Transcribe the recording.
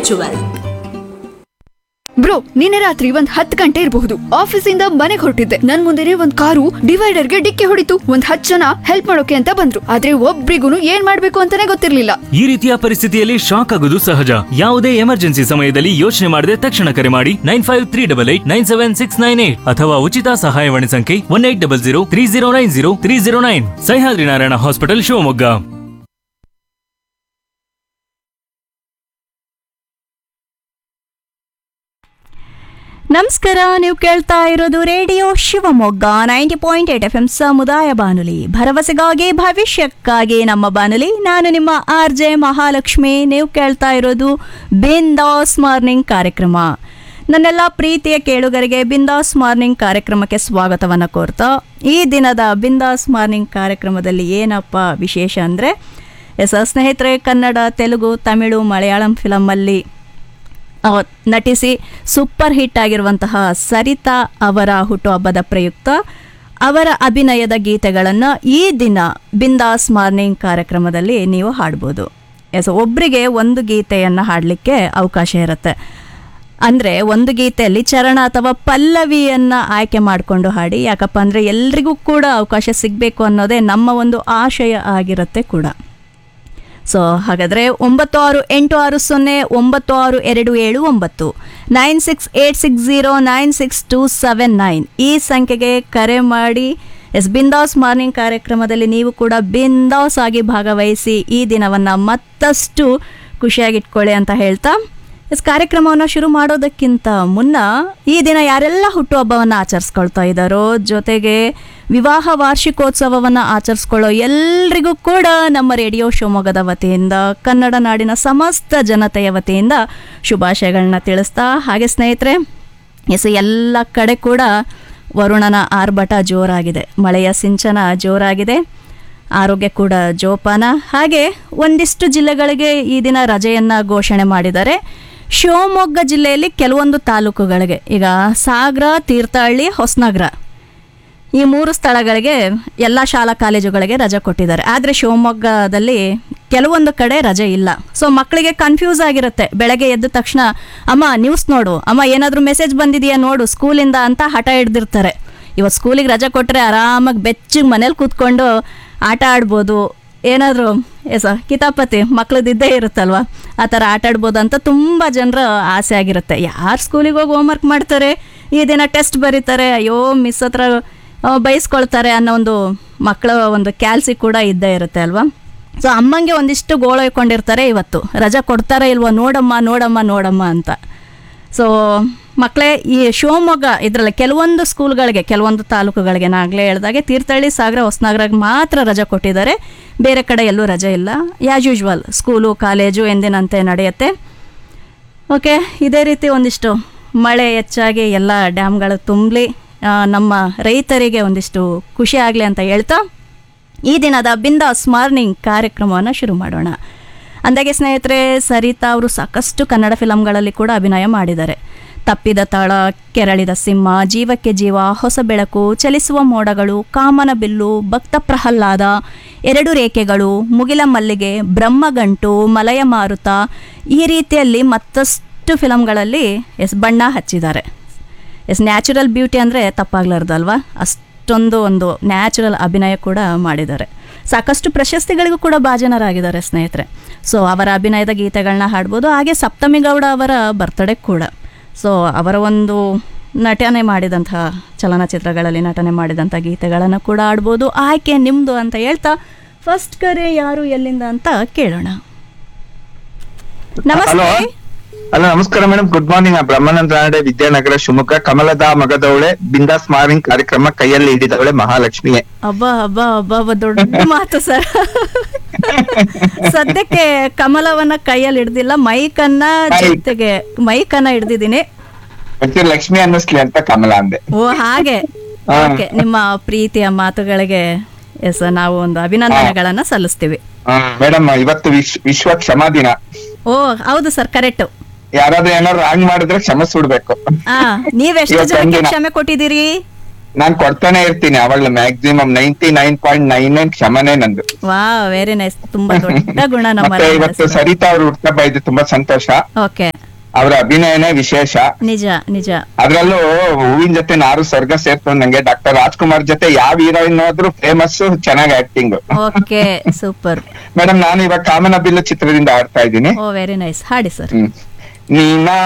Jewel bro ನಿನ್ನೆ ರಾತ್ರಿ ಒಂದ್ ಹತ್ತು ಗಂಟೆ ಇರಬಹುದು ಆಫೀಸಿಂದ ಮನೆಗೆ ಹೊರಟಿದ್ದೆ ನನ್ ಮುಂದೆನೆ ಒಂದ್ ಕಾರು ಡಿವೈಡರ್ಗೆ ಡಿಕ್ಕಿ ಹೊಡಿತು ಒಂದ್ ಹತ್ತು ಜನ ಹೆಲ್ಪ್ ಮಾಡೋಕೆ ಅಂತ ಬಂದ್ರು ಆದ್ರೆ ಒಬ್ರಿಗೂ ಏನ್ ಮಾಡ್ಬೇಕು ಅಂತಾನೆ ಗೊತ್ತಿರ್ಲಿಲ್ಲ ಈ ರೀತಿಯ ಪರಿಸ್ಥಿತಿಯಲ್ಲಿ ಶಾಕ್ ಆಗೋದು ಸಹಜ ಯಾವುದೇ ಎಮರ್ಜೆನ್ಸಿ ಸಮಯದಲ್ಲಿ ಯೋಚನೆ ಮಾಡದೆ ತಕ್ಷಣ ಕರೆ ಮಾಡಿ nine five three double eight nine seven six nine eight ಅಥವಾ ಉಚಿತ ಸಹಾಯವಾಣಿ ಸಂಖ್ಯೆ one eight double zero three zero nine zero three zero nine Sahyadri Narayana hospital Shivamogga ನಮಸ್ಕಾರ ನೀವು ಕೇಳ್ತಾ ಇರೋದು radio Shivamogga ninety point eight F M ಸಮುದಾಯ ಬಾನುಲಿ ಭರವಸೆಗಾಗಿ ಭವಿಷ್ಯಕ್ಕಾಗಿ ನಮ್ಮ ಬಾನುಲಿ ನಾನು ನಿಮ್ಮ ಆರ್ ಜೆ ಮಹಾಲಕ್ಷ್ಮಿ ನೀವು ಕೇಳ್ತಾ ಇರೋದು ಬಿಂದಾಸ್ ಮಾರ್ನಿಂಗ್ ಕಾರ್ಯಕ್ರಮ ನನ್ನೆಲ್ಲ ಪ್ರೀತಿಯ ಕೇಳುಗರಿಗೆ ಬಿಂದಾಸ್ ಮಾರ್ನಿಂಗ್ ಕಾರ್ಯಕ್ರಮಕ್ಕೆ ಸ್ವಾಗತವನ್ನು ಕೋರ್ತಾ ಈ ದಿನದ ಬಿಂದಾಸ್ ಮಾರ್ನಿಂಗ್ ಕಾರ್ಯಕ್ರಮದಲ್ಲಿ ಏನಪ್ಪ ವಿಶೇಷ ಅಂದರೆ ಎಸ್ ಸ್ನೇಹಿತರೆ ಕನ್ನಡ ತೆಲುಗು ತಮಿಳು ಮಲಯಾಳಂ ಫಿಲಮಲ್ಲಿ ಅವ ನಟಿಸಿ ಸೂಪರ್ ಹಿಟ್ ಆಗಿರುವಂತಹ ಸರಿತಾ ಅವರ ಹುಟ್ಟುಹಬ್ಬದ ಪ್ರಯುಕ್ತ ಅವರ ಅಭಿನಯದ ಗೀತೆಗಳನ್ನು ಈ ದಿನ ಬಿಂದಾಸ್ ಮಾರ್ನಿಂಗ್ ಕಾರ್ಯಕ್ರಮದಲ್ಲಿ ನೀವು ಹಾಡ್ಬೋದು ಎಸ್ ಒಬ್ಬರಿಗೆ ಒಂದು ಗೀತೆಯನ್ನು ಹಾಡಲಿಕ್ಕೆ ಅವಕಾಶ ಇರುತ್ತೆ ಅಂದರೆ ಒಂದು ಗೀತೆಯಲ್ಲಿ ಚರಣ ಅಥವಾ ಪಲ್ಲವಿಯನ್ನು ಆಯ್ಕೆ ಮಾಡಿಕೊಂಡು ಹಾಡಿ ಯಾಕಪ್ಪ ಅಂದರೆ ಎಲ್ರಿಗೂ ಕೂಡ ಅವಕಾಶ ಸಿಗಬೇಕು ಅನ್ನೋದೇ ನಮ್ಮ ಒಂದು ಆಶಯ ಆಗಿರುತ್ತೆ ಕೂಡ ಸೊ ಹಾಗಾದರೆ ಒಂಬತ್ತು ಆರು ಎಂಟು ಆರು ಸೊನ್ನೆ ಒಂಬತ್ತು ಆರು ಎರಡು ಏಳು ಒಂಬತ್ತು nine six eight six zero nine six two seven nine ಈ ಸಂಖ್ಯೆಗೆ ಕರೆ ಮಾಡಿ ಎಸ್ ಬಿಂದಾಸ್ ಮಾರ್ನಿಂಗ್ ಕಾರ್ಯಕ್ರಮದಲ್ಲಿ ನೀವು ಕೂಡ ಬಿಂದಾಸ್ ಆಗಿ ಭಾಗವಹಿಸಿ ಈ ದಿನವನ್ನು ಮತ್ತಷ್ಟು ಖುಷಿಯಾಗಿಟ್ಕೊಳ್ಳಿ ಅಂತ ಹೇಳ್ತಾ ಎಸ್ ಕಾರ್ಯಕ್ರಮವನ್ನು ಶುರು ಮಾಡೋದಕ್ಕಿಂತ ಮುನ್ನ ಈ ದಿನ ಯಾರೆಲ್ಲ ಹುಟ್ಟುಹಬ್ಬವನ್ನು ಆಚರಿಸ್ಕೊಳ್ತಾ ಇದ್ದಾರೋ ಜೊತೆಗೆ ವಿವಾಹ ವಾರ್ಷಿಕೋತ್ಸವವನ್ನು ಆಚರಿಸ್ಕೊಳ್ಳೋ ಎಲ್ರಿಗೂ ಕೂಡ ನಮ್ಮ ರೇಡಿಯೋ ಶಿವಮೊಗ್ಗದ ವತಿಯಿಂದ ಕನ್ನಡ ನಾಡಿನ ಸಮಸ್ತ ಜನತೆಯ ವತಿಯಿಂದ ಶುಭಾಶಯಗಳನ್ನ ತಿಳಿಸ್ತಾ ಹಾಗೆ ಸ್ನೇಹಿತರೆ ಎಸ್ ಎಲ್ಲ ಕಡೆ ಕೂಡ ವರುಣನ ಆರ್ಭಟ ಜೋರಾಗಿದೆ ಮಳೆಯ ಸಿಂಚನ ಜೋರಾಗಿದೆ ಆರೋಗ್ಯ ಕೂಡ ಜೋಪಾನ ಹಾಗೆ ಒಂದಿಷ್ಟು ಜಿಲ್ಲೆಗಳಿಗೆ ಈ ದಿನ ರಜೆಯನ್ನು ಘೋಷಣೆ ಮಾಡಿದ್ದಾರೆ ಶಿವಮೊಗ್ಗ ಜಿಲ್ಲೆಯಲ್ಲಿ ಕೆಲವೊಂದು ತಾಲೂಕುಗಳಿಗೆ ಈಗ ಸಾಗರ ತೀರ್ಥಹಳ್ಳಿ ಹೊಸನಗರ ಈ ಮೂರು ಸ್ಥಳಗಳಿಗೆ ಎಲ್ಲ ಶಾಲಾ ಕಾಲೇಜುಗಳಿಗೆ ರಜೆ ಕೊಟ್ಟಿದ್ದಾರೆ ಆದರೆ ಶಿವಮೊಗ್ಗದಲ್ಲಿ ಕೆಲವೊಂದು ಕಡೆ ರಜೆ ಇಲ್ಲ ಸೊ ಮಕ್ಕಳಿಗೆ ಕನ್ಫ್ಯೂಸ್ ಆಗಿರುತ್ತೆ ಬೆಳಗ್ಗೆ ಎದ್ದ ತಕ್ಷಣ ಅಮ್ಮ ನ್ಯೂಸ್ ನೋಡು ಅಮ್ಮ ಏನಾದರೂ ಮೆಸೇಜ್ ಬಂದಿದೆಯಾ ನೋಡು ಸ್ಕೂಲಿಂದ ಅಂತ ಹಠ ಹಿಡ್ದಿರ್ತಾರೆ ಇವತ್ತು ಸ್ಕೂಲಿಗೆ ರಜೆ ಕೊಟ್ಟರೆ ಆರಾಮಾಗಿ ಬೆಚ್ಚಿಗೆ ಮನೇಲಿ ಕೂತ್ಕೊಂಡು ಆಟ ಆಡ್ಬೋದು ಏನಾದರೂ ಎಸ ಕಿತಾಪತಿ ಮಕ್ಳದ್ದಿದ್ದೇ ಇರುತ್ತಲ್ವ ಆ ಥರ ಆಟ ಆಡ್ಬೋದು ಅಂತ ತುಂಬ ಜನರ ಆಸೆ ಆಗಿರುತ್ತೆ ಯಾರು ಸ್ಕೂಲಿಗೆ ಹೋಗಿ ಹೋಮ್ವರ್ಕ್ ಮಾಡ್ತಾರೆ ಈ ದಿನ ಟೆಸ್ಟ್ ಬರೀತಾರೆ ಅಯ್ಯೋ ಮಿಸ್ ಹತ್ರ ಆ, ಬೈಸ್ಕೊಳ್ತಾರೆ ಅನ್ನೋ ಒಂದು ಮಕ್ಕಳ ಒಂದು ಕ್ಯಾಲ್ಸಿ ಕೂಡ ಇದ್ದೇ ಇರುತ್ತೆ ಅಲ್ವಾ ಸೊ ಅಮ್ಮಂಗೆ ಒಂದಿಷ್ಟು ಗೋಳೊಯ್ಕೊಂಡಿರ್ತಾರೆ ಇವತ್ತು ರಜಾ ಕೊಡ್ತಾರಾ ಇಲ್ವೋ ನೋಡಮ್ಮ ನೋಡಮ್ಮ ನೋಡಮ್ಮ ಅಂತ ಸೊ ಮಕ್ಕಳೇ ಈ ಶಿವಮೊಗ್ಗ ಇದರಲ್ಲಿ ಕೆಲವೊಂದು ಸ್ಕೂಲ್ಗಳಿಗೆ ಕೆಲವೊಂದು ತಾಲೂಕುಗಳಿಗೆ ನಾಗಲೇ ಹೇಳ್ದಾಗೆ ತೀರ್ಥಹಳ್ಳಿ ಸಾಗರ ಹೊಸನಗರಕ್ಕೆ ಮಾತ್ರ ರಜೆ ಕೊಟ್ಟಿದ್ದಾರೆ ಬೇರೆ ಕಡೆ ಎಲ್ಲೂ ರಜೆ ಇಲ್ಲ ಯಾಸ್ ಯೂಶ್ವಲ್ ಸ್ಕೂಲು ಕಾಲೇಜು ಎಂದಿನಂತೆ ನಡೆಯುತ್ತೆ ಓಕೆ ಇದೇ ರೀತಿ ಒಂದಿಷ್ಟು ಮಳೆ ಹೆಚ್ಚಾಗಿ ಎಲ್ಲ ಡ್ಯಾಮ್ಗಳು ತುಂಬಲಿ ನಮ್ಮ ರೈತರಿಗೆ ಒಂದಿಷ್ಟು ಖುಷಿ ಆಗಲಿ ಅಂತ ಹೇಳ್ತಾ ಈ ದಿನದ ಬಿಂದಾಸ್ ಮಾರ್ನಿಂಗ್ ಕಾರ್ಯಕ್ರಮವನ್ನು ಶುರು ಮಾಡೋಣ ಅಂದಾಗೆ ಸ್ನೇಹಿತರೆ ಸರಿತಾ ಅವರು ಸಾಕಷ್ಟು ಕನ್ನಡ ಫಿಲಮ್ಗಳಲ್ಲಿ ಕೂಡ ಅಭಿನಯ ಮಾಡಿದ್ದಾರೆ ತಪ್ಪಿದ ತಾಳ ಕೆರಳಿದ ಸಿಂಹ ಜೀವಕ್ಕೆ ಜೀವ ಹೊಸ ಬೆಳಕು ಚಲಿಸುವ ಮೋಡಗಳು ಕಾಮನ ಬಿಲ್ಲು ಭಕ್ತ ಪ್ರಹ್ಲಾದ ಎರಡು ರೇಖೆಗಳು ಮುಗಿಲ ಮಲ್ಲಿಗೆ ಬ್ರಹ್ಮಗಂಟು ಮಲಯ ಮಾರುತ ಈ ರೀತಿಯಲ್ಲಿ ಮತ್ತಷ್ಟು ಫಿಲಮ್ಗಳಲ್ಲಿ ಎಸ್ ಬಣ್ಣ ಹಚ್ಚಿದ್ದಾರೆ ಎಸ್ ನ್ಯಾಚುರಲ್ ಬ್ಯೂಟಿ ಅಂದರೆ ತಪ್ಪಾಗ್ಲಾರ್ದಲ್ವಾ ಅಷ್ಟೊಂದು ಒಂದು ನ್ಯಾಚುರಲ್ ಅಭಿನಯ ಕೂಡ ಮಾಡಿದ್ದಾರೆ ಸಾಕಷ್ಟು ಪ್ರಶಸ್ತಿಗಳಿಗೂ ಕೂಡ ಭಾಜನರಾಗಿದ್ದಾರೆ ಸ್ನೇಹಿತರೆ ಸೊ ಅವರ ಅಭಿನಯದ ಗೀತೆಗಳನ್ನ ಹಾಡ್ಬೋದು ಹಾಗೆ ಸಪ್ತಮಿ ಗೌಡ ಅವರ ಬರ್ತ್ಡೇ ಕೂಡ ಸೊ ಅವರ ಒಂದು ನಟನೆ ಮಾಡಿದಂತಹ ಚಲನಚಿತ್ರಗಳಲ್ಲಿ ನಟನೆ ಮಾಡಿದಂಥ ಗೀತೆಗಳನ್ನು ಕೂಡ ಆಡ್ಬೋದು ಆಯ್ಕೆ ನಿಮ್ಮದು ಅಂತ ಹೇಳ್ತಾ ಫಸ್ಟ್ ಕರೆ ಯಾರು ಎಲ್ಲಿಂದ ಅಂತ ಕೇಳೋಣ ನಮಸ್ತೆ ಹಲೋ ನಮಸ್ಕಾರ ಮೇಡಮ್ ಗುಡ್ ಮಾರ್ನಿಂಗ್ ಬ್ರಹ್ಮಾನಂದ ನಾಡೆ ವಿದ್ಯಾನಗರ ಶಿವಮೊಗ್ಗ ಕಮಲದ ಮಗದವಳೆ ಬಿಂದಾಸ್ ಮಾರ್ನಿಂಗ್ ಕಾರ್ಯಕ್ರಮ ಕೈಯಲ್ಲಿ ಹಿಡಿದವಳೆ ಮಹಾಲಕ್ಷ್ಮಿಯೇ ಅಬ್ಬಾ ಅಬ್ಬಾ ಅಬ್ಬಾ ಅಬ್ಬಾ ದೊಡ್ಡ ಮಾತು ಸರ್ ಸದ್ಯಕ್ಕೆ ಕಮಲವನ್ನ ಕೈಯಲ್ಲಿ ಹಿಡ್ದಿಲ್ಲ ಮೈಕನ್ನ ಜೊತೆಗೆ ಮೈಕನ್ನ ಹಿಡ್ದಿದ್ದೀನಿ ಮತ್ತೆ ಲಕ್ಷ್ಮಿ ಅನ್ನಿಸ್ಲಿ ಅಂತ ಕಮಲ ಅಂದೆ ಓ ಹಾಗೆ ಹಾ. ಓಕೆ ನಿಮ್ಮ ಪ್ರೀತಿಯ ಮಾತುಗಳಿಗೆ ಎಸ್ ನಾವು ಒಂದು ಅಭಿನಂದನೆಗಳನ್ನ ಸಲ್ಲಿಸ್ತೀವಿ ಮೇಡಮ್ ಇವತ್ತು ವಿಶ್- ವಿಶ್ವ ಕ್ಷಮಾ ದಿನ ಓ ಹೌದು ಸರ್ ಕರೆಕ್ಟ್ ಯಾರಾದ್ರೂ ಏನಾದ್ರು ರಾಂಗ್ ಮಾಡಿದ್ರೆ ಕ್ಷಮಿಸ್ಬಿಡ್ಬೇಕು ಆ ನೀವೆಷ್ಟು ಇವತ್ತು ಜನಕ್ಕೆ ಒಂದಿನ. ಕ್ಷಮೆ ಕೊಟ್ಟಿದ್ದೀರಿ ನಾನ್ ಕೊಡ್ತಾನೆ ಇರ್ತೀನಿ ಅವಾಗ್ಲೂ maximum ninety nine point nine nine ಕ್ಷಮನೇ ನಂದು ವಾ ವೆರಿ ನೈಸ್ ತುಂಬಾ ದೊಡ್ಡ ಗುಣ ನಮ್ಮ ಮತ್ತೆ ಇವತ್ತು ಸರಿತಾ ಅವ್ರ ಹುಟ್ಟಹಬ್ಬ ಇದೆ ತುಂಬಾ ಸಂತೋಷ ಓಕೆ ಅವರ ಅಭಿನಯನೇ ವಿಶೇಷ ನಿಜ ನಿಜ ಅದ್ರಲ್ಲೂ ಹೂವಿನ ಜೊತೆ ನಾರು ಸ್ವರ್ಗ ಸೇರ್ಕೊಂಡಂಗೆ ಡಾಕ್ಟರ್ ರಾಜ್ಕುಮಾರ್ ಜೊತೆ ಯಾವ ಹೀರೋಯಿನ್ ಆದ್ರೂ ಫೇಮಸ್ ಚೆನ್ನಾಗಿ ಆಕ್ಟಿಂಗ್ ಓಕೆ ಸೂಪರ್ ಮೇಡಮ್ ನಾನು ಇವಾಗ ಕಾಮನ ಬಿಲ್ಲು ಚಿತ್ರದಿಂದ ಆಡ್ತಾ ಇದ್ದೀನಿ ಓ ವೆರಿ ನೈಸ್ ಹಾಡಿ ಸರ್ ಹ್ಮ್ ನೀನಾ